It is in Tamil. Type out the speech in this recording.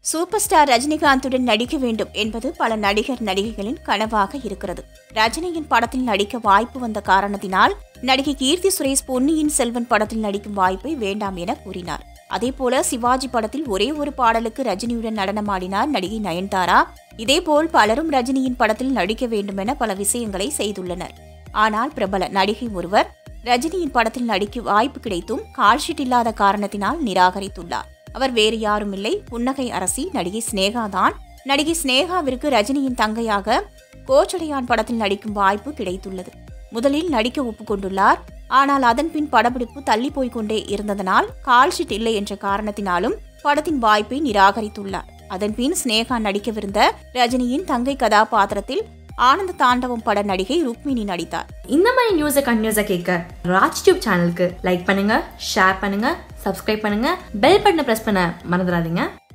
சூப்பர் ஸ்டார் ரஜினிகாந்துடன் நடிக்க வேண்டும் என்பது பல நடிகர் நடிகைகளின் கனவாக இருக்கிறது ரஜினியின் படத்தில் நடிக்க வாய்ப்பு வந்த காரணத்தினால் நடிகை கீர்த்தி சுரேஷ் பொன்னியின் செல்வன் படத்தில் நடிக்கும் வாய்ப்பை வேண்டாம் என கூறினார் அதேபோல சிவாஜி படத்தில் ஒரே ஒரு பாடலுக்கு ரஜினியுடன் நடனமாடினார் நடிகை நயன்தாரா இதேபோல் பலரும் ரஜினியின் படத்தில் நடிக்க வேண்டுமென பல விஷயங்களை செய்துள்ளனர் ஆனால் பிரபல நடிகை ஒருவர் ரஜினியின் படத்தில் நடிக்க வாய்ப்பு கிடைத்தும் கால்ஷீட் இல்லாத காரணத்தினால் நிராகரித்துள்ளார் அவர் வேறு யாரும் இல்லை புன்னகை அரசி நடிகை ஸ்னேகா தான் நடிகை ஸ்னேகாவிற்கு ரஜினியின் தங்கையாக கோச்சடையான் படத்தில் நடிக்கும் வாய்ப்பு கிடைத்துள்ளது முதலில் நடிக்க ஒப்புக்கொண்டுள்ளார் ஆனால் அதன் பின் படப்பிடிப்பு தள்ளி போய்க் கொண்டே இருந்ததனால் கால்ஷீட் இல்லை என்ற காரணத்தினாலும் படத்தின் வாய்ப்பை நிராகரித்துள்ளார் அதன் பின் ஸ்னேகா நடிக்கவிருந்த ரஜினியின் தங்கை கதாபாத்திரத்தில் ஆனந்த தாண்டவம் பட நடிகை ருக்மிணி நடித்தார் இந்த மாதிரி நியூஸை கண்டினியூஸாக கேட்க ராஜ் டியூப் சேனலுக்கு லைக் பண்ணுங்க ஷேர் பண்ணுங்க சப்ஸ்கிரைப் பண்ணுங்க பெல் பட்டனை ப்ரெஸ் பண்ண மறந்துடாதீங்க